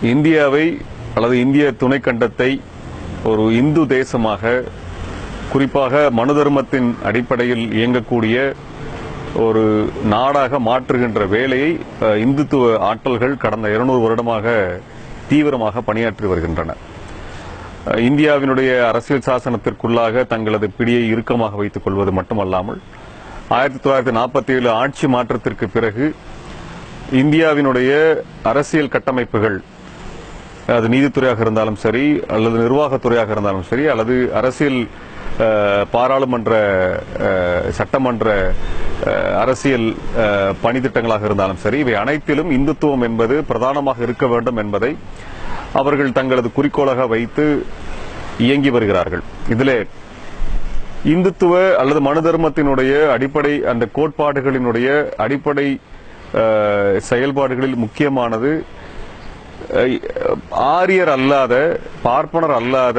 இந்தியாவை அல்லது இந்திய துணைக்கண்டத்தை ஒரு இந்து தேசமாக குறிப்பாக மனு தர்மத்தின் அடிப்படையில் இயங்கக்கூடிய ஒரு நாடாக மாற்றுகின்ற வேலையை அஹ், இந்துத்துவ ஆற்றல்கள் கடந்த இருநூறு வருடமாக தீவிரமாக பணியாற்றி வருகின்றன அஹ், இந்தியாவினுடைய அரசியல் சாசனத்திற்குள்ளாக தங்களது பிடியை இறுக்கமாக வைத்துக் கொள்வது மட்டுமல்லாமல் ஆயிரத்தி தொள்ளாயிரத்தி நாற்பத்தி ஏழு ஆட்சி மாற்றத்திற்கு பிறகு இந்தியாவினுடைய அரசியல் கட்டமைப்புகள் அது நீதித்துறையாக இருந்தாலும் சரி அல்லது நிர்வாகத்துறையாக இருந்தாலும் சரி அல்லது அரசியல் அஹ், பாராளுமன்ற அஹ், சட்டமன்ற அஹ், அரசியல் அஹ், பணித்திட்டங்களாக இருந்தாலும் சரி இவை அனைத்திலும் இந்துத்துவம் என்பது பிரதானமாக இருக்க வேண்டும் என்பதை அவர்கள் தங்களது குறிக்கோளாக வைத்து இயங்கி வருகிறார்கள் இதிலே இந்துத்துவ அல்லது மனு தர்மத்தினுடைய அடிப்படை அந்த கோட்பாடுகளினுடைய அடிப்படை அஹ், செயல்பாடுகளில் முக்கியமானது அஹ், ஆரியர் அல்லாத பார்ப்பனர் அல்லாத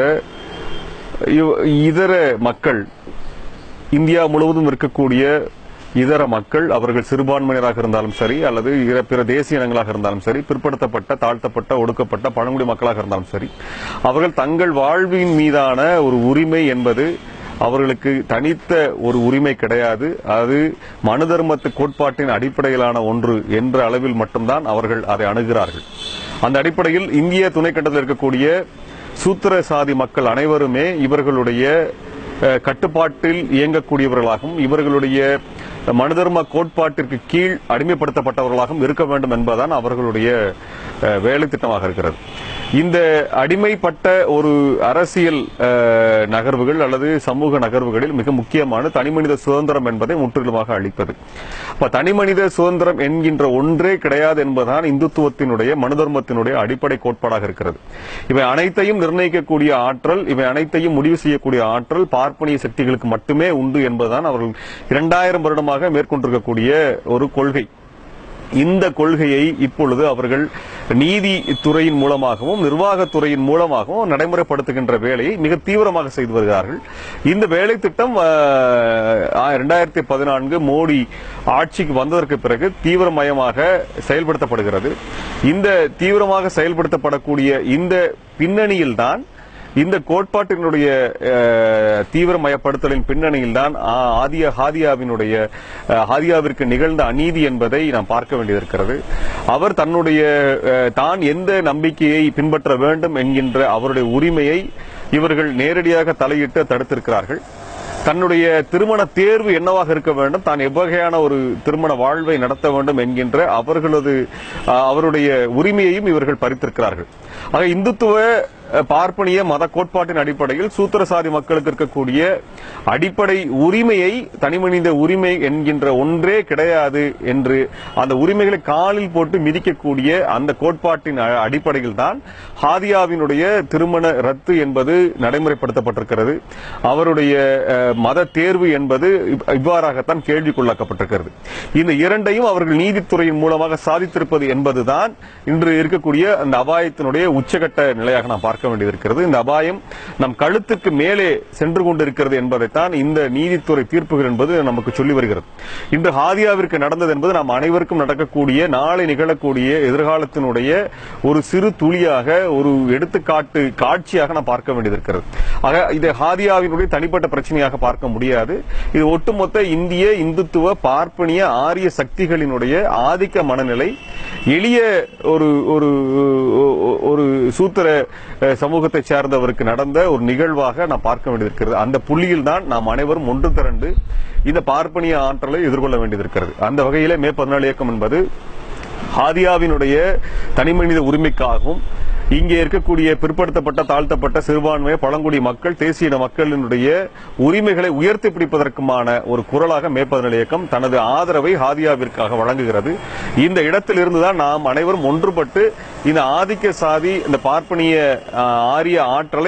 இவ- இதர மக்கள் இந்தியா முழுவதும் இருக்கக்கூடிய இதர மக்கள் அவர்கள் சிறுபான்மையினராக இருந்தாலும் சரி அல்லது இர- பிற தேசிய இனங்களாக இருந்தாலும் சரி பிற்படுத்தப்பட்ட தாழ்த்தப்பட்ட ஒடுக்கப்பட்ட பழங்குடி மக்களாக இருந்தாலும் சரி அவர்கள் தங்கள் வாழ்வின் மீதான ஒரு உரிமை என்பது அவர்களுக்கு தனித்த ஒரு உரிமை கிடையாது அது மனு தர்மத்து கோட்பாட்டின் அடிப்படையிலான ஒன்று என்ற அளவில் மட்டும்தான் அவர்கள் அதை அணுகிறார்கள் அந்த அடிப்படையில் இந்திய துணைக்கண்டத்தில் இருக்கக்கூடிய சூத்திர சாதி மக்கள் அனைவருமே இவர்களுடைய அஹ், கட்டுப்பாட்டில் இயங்கக்கூடியவர்களாகவும் இவர்களுடைய மனுதர்ம கோட்பாட்டிற்கு கீழ் அடிமைப்படுத்தப்பட்டவர்களாகவும் இருக்க வேண்டும் என்பதுதான் அவர்களுடைய அஹ், வேலை திட்டமாக இருக்கிறது இந்த அடிமைப்பட்ட ஒரு அரசியல் அஹ், நகர்வுகள் அல்லது சமூக நகர்வுகளில் மிக முக்கியமான தனிமனித சுதந்திரம் என்பதை முற்றிலுமாக அளிப்பது அப்ப தனிமனித சுதந்திரம் என்கின்ற ஒன்றே கிடையாது என்பதுதான் இந்துத்துவத்தினுடைய மனுதர்மத்தினுடைய அடிப்படை கோட்பாடாக இருக்கிறது இவை அனைத்தையும் நிர்ணயிக்கக்கூடிய ஆற்றல் இவை அனைத்தையும் முடிவு செய்யக்கூடிய ஆற்றல் பார்ப்பனிய சக்திகளுக்கு மட்டுமே உண்டு என்பதுதான் அவர்கள் இரண்டாயிரம் வருடமாக மேற்கொண்டிருக்கக்கூடிய ஒரு கொள்கை இந்த கொள்கையை இப்பொழுது அவர்கள் நீதித்துறையின் மூலமாகவும் நிர்வாகத்துறையின் மூலமாகவும் நடைமுறைப்படுத்துகின்ற வேலையை மிக தீவிரமாக செய்து வருகிறார்கள் இந்த வேலை திட்டம் இரண்டாயிரத்தி பதினான்கு மோடி ஆட்சிக்கு வந்ததற்கு பிறகு தீவிரமயமாக செயல்படுத்தப்படுகிறது இந்த தீவிரமாக செயல்படுத்தப்படக்கூடிய இந்த பின்னணியில்தான் இந்த கோட்பாட்டினுடைய அஹ், தீவிரமயப்படுத்தலின் பின்னணியில் தான் ஆதிய ஹாதியாவினுடைய அஹ், ஹாதியாவிற்கு நிகழ்ந்த அநீதி என்பதை நாம் பார்க்க வேண்டியிருக்கிறது அவர் தன்னுடைய அஹ், தான் எந்த நம்பிக்கையை பின்பற்ற வேண்டும் என்கின்ற அவருடைய உரிமையை இவர்கள் நேரடியாக தலையிட்டு தடுத்திருக்கிறார்கள் தன்னுடைய திருமண தேர்வு என்னவாக இருக்க வேண்டும் தான் எவ்வகையான ஒரு திருமண வாழ்வை நடத்த வேண்டும் என்கின்ற அவர்களது அஹ், அவருடைய உரிமையையும் இவர்கள் பறித்திருக்கிறார்கள் ஆக இந்துத்துவ அஹ், பார்ப்பனிய மத கோட்பாட்டின் அடிப்படையில் சூத்திரசாதி மக்களுக்கு இருக்கக்கூடிய அடிப்படை உரிமையை தனிமனித உரிமை என்கின்ற ஒன்றே கிடையாது என்று அந்த உரிமைகளை காலில் போட்டு மிதிக்கக்கூடிய அந்த கோட்பாட்டின் அ- அடிப்படையில் தான் ஹாதியாவினுடைய திருமண ரத்து என்பது நடைமுறைப்படுத்தப்பட்டிருக்கிறது அவருடைய அஹ், மத தேர்வு என்பது இவ்- இவ்வாறாகத்தான் கேள்விக்குள்ளாக்கப்பட்டிருக்கிறது இந்த இரண்டையும் அவர்கள் நீதித்துறையின் மூலமாக சாதித்திருப்பது என்பதுதான் இன்று இருக்கக்கூடிய அந்த அபாயத்தினுடைய உச்சகட்ட நிலையாக நாம் பார்க்க வேண்டியிருக்கிறது இந்த அபாயம் நம் கழுத்துக்கு மேலே சென்று கொண்டிருக்கிறது என்பதைத்தான் இந்த நீதித்துறை தீர்ப்புகள் என்பது நமக்கு சொல்லி வருகிறது இன்று ஹாதியாவிற்கு நடந்தது என்பது நாம் அனைவருக்கும் நடக்கக்கூடிய நாளை நிகழக்கூடிய எதிர்காலத்தினுடைய ஒரு சிறு துளியாக ஒரு எடுத்துக்காட்டு காட்சியாக நாம் பார்க்க வேண்டியிருக்கிறது ஆக இதை ஹாதியாவினுடைய தனிப்பட்ட பிரச்சனையாக பார்க்க முடியாது இது ஒட்டுமொத்த இந்திய இந்துத்துவ பார்ப்பனிய ஆரிய சக்திகளினுடைய ஆதிக்க மனநிலை எளிய ஒரு ஒரு ஒரு சூத்திர அஹ், சமூகத்தைச் சேர்ந்தவருக்கு நடந்த ஒரு நிகழ்வாக நாம் பார்க்க வேண்டியிருக்கிறது அந்த புள்ளியில் தான் நாம் அனைவரும் ஒன்று திரண்டு இந்த பார்ப்பனிய ஆற்றலை எதிர்கொள்ள வேண்டியிருக்கிறது அந்த வகையிலே மே பதினாலு இயக்கம் என்பது ஹாதியாவினுடைய தனிமனித உரிமைக்காகவும் இங்கே இருக்கக்கூடிய பிற்படுத்தப்பட்ட தாழ்த்தப்பட்ட சிறுபான்மை பழங்குடி மக்கள் தேசிய இன மக்களினுடைய உரிமைகளை உயர்த்தி பிடிப்பதற்குமான ஒரு குரலாக மே பதினேழு இயக்கம் தனது ஆதரவை ஹாதியாவிற்காக வழங்குகிறது இந்த இடத்தில் இருந்துதான் நாம் அனைவரும் ஒன்றுபட்டு இந்த ஆதிக்க சாதி இந்த பார்ப்பனிய ஆஹ், ஆரிய ஆற்றலை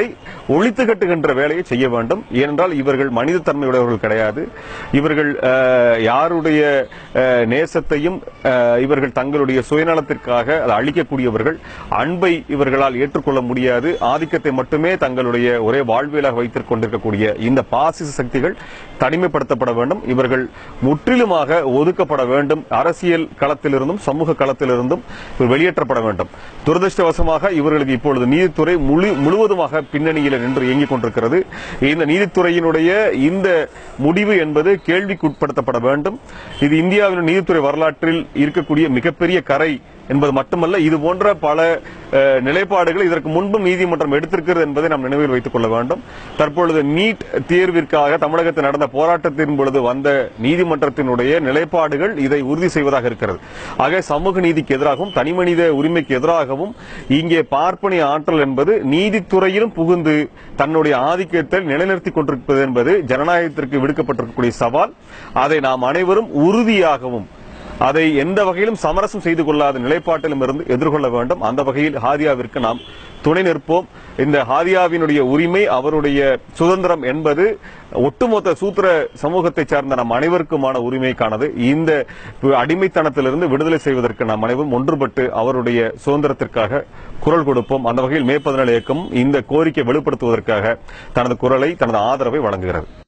ஒழித்து கட்டுகின்ற வேலையை செய்ய வேண்டும் ஏனென்றால் இவர்கள் மனித தன்மையுடையவர்கள் கிடையாது இவர்கள் அஹ், யாருடைய அஹ், நேசத்தையும் அஹ், இவர்கள் தங்களுடைய சுயநலத்திற்காக அதை அழிக்கக்கூடியவர்கள் அன்பை இவர்களால் ஏற்றுக்கொள்ள முடியாது ஆதிக்கத்தை மட்டுமே தங்களுடைய ஒரே வாழ்வியலாக வைத்துக் கொண்டிருக்கக்கூடிய இந்த பாசிச சக்திகள் தனிமைப்படுத்தப்பட வேண்டும் இவர்கள் முற்றிலுமாக ஒதுக்கப்பட வேண்டும் அரசியல் களத்திலிருந்தும் சமூக களத்திலிருந்தும் இவர் வெளியேற்றப்பட வேண்டும் துரதிருஷ்டவசமாக இவர்களுக்கு இப்பொழுது நீதித்துறை முழு முழுவதுமாக பின்னணியில் நின்று இயங்கிக் கொண்டிருக்கிறது இந்த நீதித்துறையினுடைய இந்த முடிவு என்பது கேள்விக்குட்படுத்தப்பட வேண்டும் இது இந்தியாவின் நீதித்துறை வரலாற்றில் இருக்கக்கூடிய மிகப்பெரிய கரை என்பது மட்டுமல்ல இது போன்ற பல அஹ், நிலைப்பாடுகள் இதற்கு முன்பும் நீதிமன்றம் எடுத்திருக்கிறது என்பதை நாம் நினைவில் வைத்துக் கொள்ள வேண்டும் தற்பொழுது நீட் தேர்விற்காக தமிழகத்தில் நடந்த போராட்டத்தின் பொழுது வந்த நீதிமன்றத்தினுடைய நிலைப்பாடுகள் இதை உறுதி செய்வதாக இருக்கிறது ஆக சமூக நீதிக்கு எதிராகவும் தனிமனித உரிமைக்கு எதிராகவும் இங்கே பார்ப்பனிய ஆற்றல் என்பது நீதித்துறையிலும் புகுந்து தன்னுடைய ஆதிக்கத்தை நிலைநிறுத்திக் கொண்டிருப்பது என்பது ஜனநாயகத்திற்கு விடுக்கப்பட்டிருக்கக்கூடிய சவால் அதை நாம் அனைவரும் உறுதியாகவும் அதை எந்த வகையிலும் சமரசம் செய்து கொள்ளாத நிலைப்பாட்டிலும் இருந்து எதிர்கொள்ள வேண்டும் அந்த வகையில் ஹாதியாவிற்கு நாம் துணை நிற்போம் இந்த ஹாதியாவினுடைய உரிமை அவருடைய சுதந்திரம் என்பது ஒட்டுமொத்த சூத்திர சமூகத்தை சார்ந்த நம் அனைவருக்குமான உரிமைக்கானது இந்த அடிமைத்தனத்திலிருந்து விடுதலை செய்வதற்கு நாம் அனைவரும் ஒன்றுபட்டு அவருடைய சுதந்திரத்திற்காக குரல் கொடுப்போம் அந்த வகையில் மே பதினேழு இயக்கம் இந்த கோரிக்கை வெளிப்படுத்துவதற்காக தனது குரலை தனது ஆதரவை வழங்குகிறது